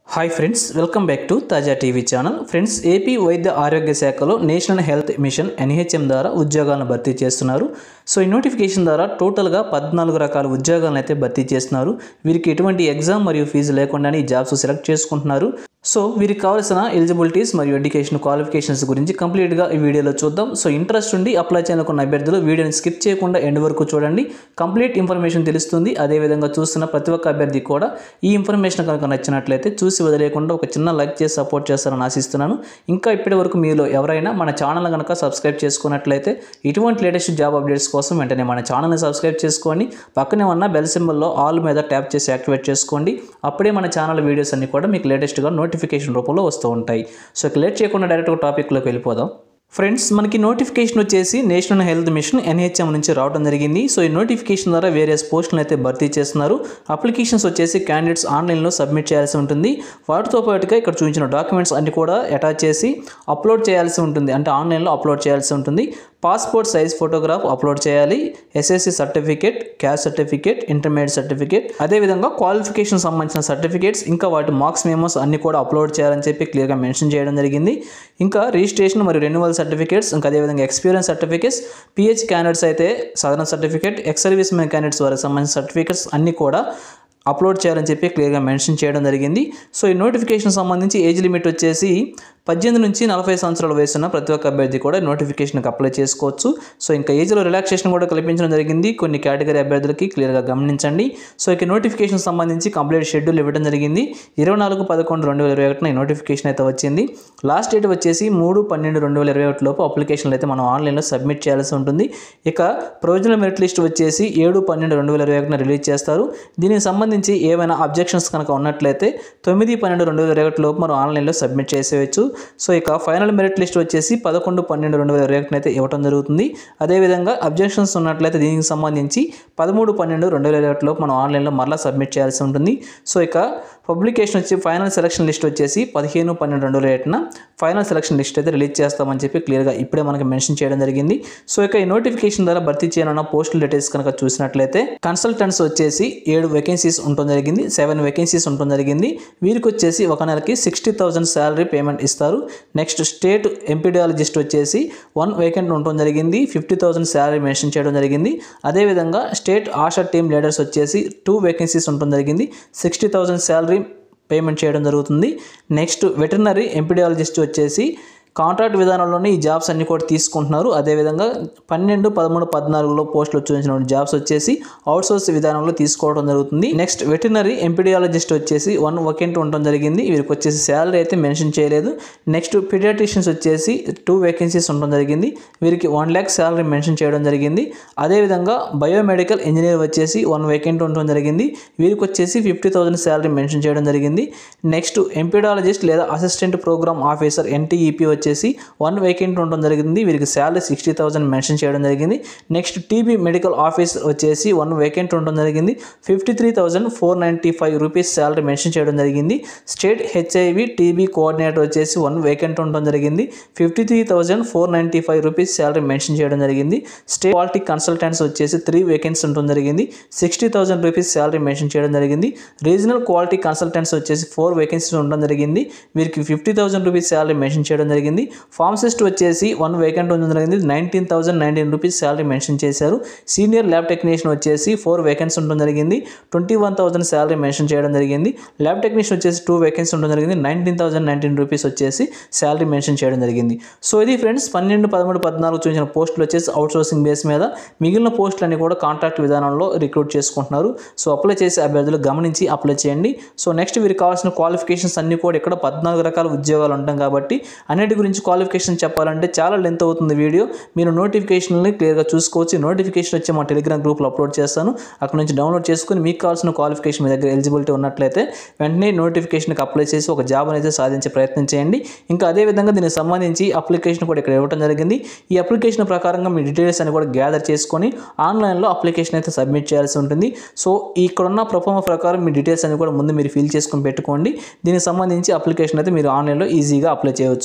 hi friends welcome back to Taaza TV channel friends AP వైద్య ఆరోగ్య శాఖలో నేషనల్ హెల్త్ మిషన్ ఎన్హెచ్ఎం ద్వారా ఉద్యోగాలను భర్తీ చేస్తున్నారు సో ఈ నోటిఫికేషన్ ద్వారా టోటల్గా పద్నాలుగు రకాల ఉద్యోగాలను అయితే భర్తీ చేస్తున్నారు వీరికి ఎటువంటి ఎగ్జామ్ మరియు ఫీజు లేకుండానే ఈ జాబ్స్ సెలెక్ట్ చేసుకుంటున్నారు సో వీరికి కావాల్సిన ఎలిజిబిలిటీస్ మరియు ఎడ్యుకేషన్ క్వాలిఫికేషన్స్ గురించి కంప్లీట్గా ఈ వీడియోలో చూద్దాం సో ఇంట్రెస్ట్ ఉండి అప్లై చేయాలనుకున్న అభ్యర్థులు వీడియోని స్కిప్ చేయకుండా ఎండ్ వరకు చూడండి కంప్లీట్ ఇన్ఫర్మేషన్ తెలుస్తుంది అదేవిధంగా చూస్తున్న ప్రతి ఒక్క అభ్యర్థి కూడా ఈ ఇన్ఫర్మేషన్ కనుక నచ్చినట్లయితే చూసి వదిలేయకుండా ఒక చిన్న లైక్ చేసి సపోర్ట్ చేస్తారని ఆశిస్తున్నాను ఇంకా ఇప్పటి వరకు మీలో ఎవరైనా మన ఛానల్ కనుక సబ్స్క్రైబ్ చేసుకున్నట్లయితే ఇటువంటి లేటెస్ట్ జాబ్ అప్డేట్స్ కోసం వెంటనే మన ఛానల్ని సబ్స్క్రైబ్ చేసుకోండి పక్కనే ఉన్న బెల్ సింబల్లో ఆల్ మీద ట్యాప్ చేసి యాక్టివేట్ చేసుకోండి అప్పుడే మన ఛానల్ వీడియోస్ అన్ని కూడా మీకు లేటెస్ట్గా నోటిఫికేషన్ రూపంలో వస్తూ ఉంటాయి సో ఇక లేట్ చేయకుండా డైరెక్ట్గా టాపిక్లోకి వెళ్ళిపోదాం ఫ్రెండ్స్ మనకి నోటిఫికేషన్ వచ్చేసి నేషనల్ హెల్త్ మిషన్ ఎన్హెచ్ఎం నుంచి రావడం జరిగింది సో ఈ నోటిఫికేషన్ ద్వారా వేరియస్ పోస్టులను అయితే భర్తీ చేస్తున్నారు అప్లికేషన్స్ వచ్చేసి క్యాండిడేట్స్ ఆన్లైన్లో సబ్మిట్ చేయాల్సి ఉంటుంది వాటితో పాటుగా ఇక్కడ చూపించిన డాక్యుమెంట్స్ అన్ని కూడా అటాచ్ చేసి అప్లోడ్ చేయాల్సి ఉంటుంది అంటే ఆన్లైన్లో అప్లోడ్ చేయాల్సి ఉంటుంది పాస్పోర్ట్ సైజ్ ఫోటోగ్రాఫ్ అప్లోడ్ చేయాలి SSC certificate caste certificate intermediate certificate అదేవిధంగా క్వాలిఫికేషన్ సంబంధించిన సర్టిఫికేట్స్ ఇంకా వాటి మార్క్స్ మెమోస్ అన్ని కూడా అప్లోడ్ చేయాలని చెప్పి క్లియర్గా మెన్షన్ చేయడం జరిగింది ఇంకా రిజిస్ట్రేషన్ మరియు రెన్యువల్ సర్టిఫికేట్స్ ఇంకా అదేవిధంగా ఎక్స్పీరియన్స్ సర్టిఫికేట్స్ పిహెచ్ క్యాండిడేట్స్ అయితే సాధారణ certificate ex servicemen candidates వారికి సంబంధించిన సర్టిఫికేట్స్ అన్ని కూడా అప్లోడ్ చేయాలని చెప్పి క్లియర్గా మెన్షన్ చేయడం జరిగింది సో ఈ నోటిఫికేషన్ సంబంధించి ఏజ్ లిమిట్ వచ్చేసి పద్దెనిమిది నుంచి నలభై సంవత్సరాల వయసున్న ప్రతి ఒక్క అభ్యర్థి కూడా నోటిఫికేషన్కి అప్లై చేసుకోవచ్చు సో ఇంకా ఏజ్లో రిలాక్సేషన్ కూడా కల్పించడం జరిగింది కొన్ని కేటగిరీ అభ్యర్థులకి క్లియర్గా గమనించండి సో ఇక నోటిఫికేషన్ సంబంధించి కంప్లీట్ షెడ్యూల్ ఇవ్వడం జరిగింది ఇరవై నాలుగు పదకొండు రెండు వేల ఇరవై ఒకటిన ఈ నోటిఫికేషన్ అయితే వచ్చింది లాస్ట్ డేట్ వచ్చేసి మూడు పన్నెండు రెండు వేల ఇరవై ఒకటి లోపు అప్లికేషన్లు అయితే మనం ఆన్లైన్లో సబ్మిట్ చేయాల్సి ఉంటుంది ఇక ప్రొవిజనల్ మెరిట్ లిస్ట్ వచ్చేసి ఏడు పన్నెండు రెండు వేల ఇరవై ఒకటిన రిలీజ్ చేస్తారు దీనికి సంబంధించి ఏమైనా అబ్జెక్షన్స్ కనుక ఉన్నట్లయితే తొమ్మిది పన్నెండు రెండు వేల ఇరవై ఒకటి లోపు మనం ఆన్లైన్లో సబ్మిట్ చేసేయచ్చు సో ఇక ఫైనల్ మెరిట్ లిస్ట్ వచ్చేసి పదకొండు పన్నెండు రెండు వేల ఇరవై ఒకటిన అయితే ఇవ్వడం జరుగుతుంది అదేవిధంగా అబ్జెక్షన్స్ ఉన్నట్లయితే దీనికి సంబంధించి పదమూడు పన్నెండు రెండు వేల ఇరవై ఒకటిలో మనం ఆన్లైన్లో మరలా సబ్మిట్ చేయాల్సి ఉంటుంది సో ఇక పబ్లికేషన్ వచ్చి ఫైనల్ సెలక్షన్ లిస్ట్ వచ్చేసి పదిహేను పన్నెండు రెండు వేల ఏడున ఫైనల్ సెలక్షన్ లిస్ట్ అయితే రిలీజ్ చేస్తామని చెప్పి క్లియర్గా ఇప్పుడే మనకి మెన్షన్ చేయడం జరిగింది సో ఇక ఈ నోటిఫికేషన్ ద్వారా భర్తీ చేయనున్న పోస్టుల డీటెయిల్స్ కనుక చూసినట్లయితే కన్సల్టెంట్స్ వచ్చేసి ఏడు వేకెన్సీస్ ఉండడం జరిగింది సెవెన్ వేకెన్సీస్ ఉండడం జరిగింది వీరికి వచ్చేసి ఒక నెలకి సిక్స్టీ థౌసండ్ శాలరీ పేమెంట్ ఇస్తారు నెక్స్ట్ స్టేట్ ఎంపీడియాలజిస్ట్ వచ్చేసి వన్ వేకెంట్ ఉండడం జరిగింది ఫిఫ్టీ థౌసండ్ శాలరీ మెన్షన్ చేయడం జరిగింది అదేవిధంగా స్టేట్ ఆశా టీమ్ లీడర్స్ వచ్చేసి టూ వేకెన్సీస్ ఉండడం జరిగింది సిక్స్టీ థౌసండ్ శాలరీ పేమెంట్ చేయడం జరుగుతుంది నెక్స్ట్ వెటర్నరీ ఎంపీడియాలజిస్ట్ వచ్చేసి కాంట్రాక్ట్ విధానంలోనే ఈ జాబ్స్ అన్ని కూడా తీసుకుంటున్నారు అదేవిధంగా పన్నెండు పదమూడు పద్నాలుగులో పోస్టులు చూసిన జాబ్స్ వచ్చేసి అవుట్సోర్స్ విధానంలో తీసుకోవడం జరుగుతుంది నెక్స్ట్ వెటర్నరీ ఎంపీడియాలజిస్ట్ వచ్చేసి వన్ వకెంట్ ఉండడం జరిగింది వీరికి వచ్చేసి శాలరీ అయితే మెన్షన్ చేయలేదు నెక్స్ట్ పీడియాట్రిషియన్స్ వచ్చేసి టూ వేకెన్సీస్ ఉండడం జరిగింది వీరికి వన్ ల్యాక్ శాలరీ మెన్షన్ చేయడం జరిగింది అదేవిధంగా బయోమెడికల్ ఇంజనీర్ వచ్చేసి వన్ వేకెంట్ ఉండడం జరిగింది వీరికి వచ్చేసి ఫిఫ్టీ థౌసండ్ శాలరీ మెన్షన్ చేయడం జరిగింది నెక్స్ట్ ఎంపీడాలజిస్ట్ లేదా అసిస్టెంట్ ప్రోగ్రామ్ ఆఫీసర్ ఎన్టీఈపీ వచ్చేసి వన్ వేకెంట్ ఉండడం జరిగింది వీరికి శాలరీ సిక్స్టీ థౌసండ్ మెన్షన్ చేయడం జరిగింది నెక్స్ట్ టీబీ మెడికల్ ఆఫీస్ వచ్చేసి వన్ వేకెంట్ ఉండడం జరిగింది fifty three thousand four ninety five rupees salary mention చేయడం జరిగింది స్టేట్ హెచ్ఐవి టీబీ కోఆర్డినేటర్ వచ్చేసి వన్ వేకెంట్ ఉండడం జరిగింది fifty three thousand four ninety five rupees salary mention చేయడం జరిగింది స్టేట్ క్వాలిటీ కన్సల్టెంట్స్ వచ్చేసి త్రీ వేకెన్సీ ఉండడం జరిగింది sixty thousand rupees salary mention చేయడం జరిగింది రీజనల్ క్వాలిటీ కన్సల్టెంట్స్ వచ్చేసి ఫోర్ వేకెన్సీస్ ఉండడం జరిగింది వీరికి fifty thousand rupees salary mention చేయడం జరిగింది ఫార్మసిస్ట్ వచ్చేసి వన్ వేకెంట్ ఉండడం జరిగింది nineteen thousand nineteen rupees salary mention చేశారు సీనియర్ ల్యాబ్ టెక్నీషియన్ వచ్చేసి ఫోర్ వేకెన్సీ ఉండడం జరిగింది twenty one thousand salary mention చేయడం జరిగింది ల్యాబ్ టెక్నీషియన్ వచ్చేసి టూ వేకెన్సీ ఉండడం జరిగింది నైన్టీన్ థౌసండ్ నైన్టీన్ రూపీస్ వచ్చేసి శాలరీ మెన్షన్ చేయడం జరిగింది సో ఇది ఫ్రెండ్స్ పన్నెండు పదమూడు పద్నాలుగు చూసిన పోస్టులు వచ్చేసి అవుట్ సోర్సింగ్ బేస్ మీద మిగిలిన పోస్టులన్నీ కూడా కాంట్రాక్ట్ విధానంలో రిక్రూట్ చేసుకుంటున్నారు సో అప్లై చేసే అభ్యర్థులు గమనించి అప్లై చేయండి సో నెక్స్ట్ వీరికి కావాల్సిన క్వాలిఫికేషన్స్ అన్ని కూడా ఇక్కడ పద్నాలుగు రకాల ఉద్యోగాలు ఉంటాం కాబట్టి అన్నిటి గురించి క్వాలిఫికేషన్ చెప్పాలంటే చాలా లెంత్ అవుతుంది వీడియో మీరు నోటిఫికేషన్ని క్లియర్గా చూసుకోవచ్చు నోటిఫికేషన్ వచ్చి మా టెలిగ్రామ్ గ్రూప్లో అప్లోడ్ చేస్తాను అక్కడ నుంచి డౌన్లోడ్ చేసుకుని మీకు కావాల్సిన క్వాలిఫికేషన్ మీ దగ్గర ఎలిజిబిలిటీ ఉన్నట్లయితే వెంటనే నోటిఫికేషన్కి అప్లై చేసి ఒక జాబ్ అనేది సాధించే ప్రయత్నం చేయండి ఇంకా అదేవిధంగా దీనికి సంబంధించి అప్లికేషన్ కూడా ఇక్కడ ఇవ్వడం జరిగింది ఈ అప్లికేషన్ ప్రకారంగా మీ డీటెయిల్స్ అని కూడా గ్యాదర్ చేసుకొని ఆన్లైన్లో అప్లికేషన్ అయితే సబ్మిట్ చేయాల్సి ఉంటుంది సో ఇక్కడున్న ప్రొఫార్మ ప్రకారం మీ డీటెయిల్స్ అని కూడా ముందు మీరు ఫిల్ చేసుకొని పెట్టుకోండి దీనికి సంబంధించి అప్లికేషన్ అయితే మీరు ఆన్లైన్లో ఈజీగా అప్లై చేయవచ్చు సో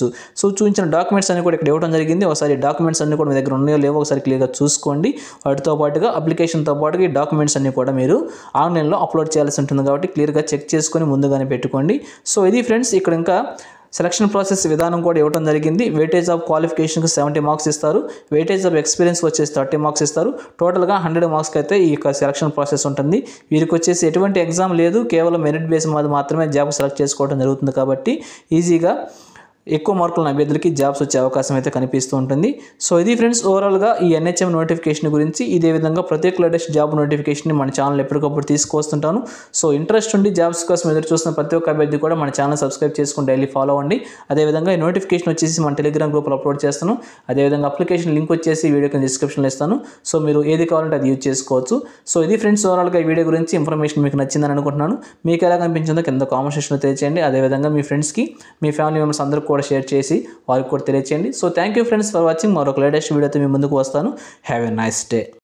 సో చూపించిన డాక్యుమెంట్స్ అన్ని కూడా ఇక్కడ ఇవ్వడం జరిగింది ఒకసారి డాక్యుమెంట్స్ అన్ని కూడా మీ దగ్గర ఉన్నాయో లేవో ఒకసారి క్లియర్గా చూసుకోండి వాటితో పాటుగా అప్లికేషన్తో పాటుగా ఈ డాక్యుమెంట్స్ అన్ని కూడా మీరు ఆన్లైన్లో అప్లోడ్ చేయాల్సి ఉంటుంది కాబట్టి క్లియర్గా చెక్ చేసుకొని ముందుగానే పెట్టుకోండి సో ఇది ఫ్రెండ్స్ ఇక్కడ ఇంకా సెలక్షన్ ప్రాసెస్ విధానం కూడా ఇవ్వడం జరిగింది వెయిటేజ్ ఆఫ్ క్వాలిఫికేషన్కి సెవెంటీ మార్క్స్ ఇస్తారు వెయిటేజ్ ఆఫ్ ఎక్స్పీరియన్స్ వచ్చేసి థర్టీ మార్క్స్ ఇస్తారు టోటల్గా హండ్రెడ్ మార్క్స్కి అయితే ఈ యొక్క సెలక్షన్ ప్రాసెస్ ఉంటుంది వీరికి వచ్చేసి ఎటువంటి ఎగ్జామ్ లేదు కేవలం మెరిట్ బేస్ మీద మాత్రమే జాబ్ సెలెక్ట్ చేసుకోవడం జరుగుతుంది కాబట్టి ఈజీగా ఎక్కువ మార్కుల అభ్యర్థులకి జాబ్స్ వచ్చే అవకాశం అయితే కనిపిస్తూ ఉంటుంది సో ఇది ఫ్రెండ్స్ ఓవరాల్గా ఈ ఎన్హెచ్ఎం నోటిఫికేషన్ గురించి ఇదే విధంగా ప్రతి ఒక్క లేటెస్ట్ జాబ్ నోటిఫికేషన్ మన ఛానల్ ఎప్పటికప్పుడు తీసుకొస్తుంటాను సో ఇంట్రెస్ట్ ఉండి జాబ్స్ కోసం ఎదురు చూస్తున్న ప్రతి ఒక్క అభ్యర్థి కూడా మన ఛానల్ సబ్స్క్రైబ్ చేసుకుని డైలీ ఫాలో అవ్వండి అదేవిధంగా ఈ నోటిఫికేషన్ వచ్చేసి మన టెలిగ్రామ్ గ్రూప్లో అప్లోడ్ చేస్తాను అదేవిధంగా అప్లికేషన్ లింక్ వచ్చేసి వీడియో కింద డిస్క్రిప్షన్లో ఇస్తాను సో మీరు ఏది కావాలంటే అది యూజ్ చేసుకోవచ్చు సో ఇది ఫ్రెండ్స్ ఓవరాల్గా ఈ వీడియో గురించి ఇన్ఫర్మేషన్ మీకు నచ్చిందని అనుకుంటున్నాను మీకు ఎలా కనిపించిందో కింద కామెంట్ సెక్షన్లో తెలియచేయండి అదేవిధంగా మీ ఫ్రెండ్స్కి మీ ఫ్యామిలీ మెంబర్స్ అందరికీ కూడా షేర్ చేసి వారికి కూడా తెలియచేయండి so thank you friends for watching మరొక లేటెస్ట్ వీడియోతో మీ ముందుకు వస్తాను హ్యావ్ ఎ నైస్ డే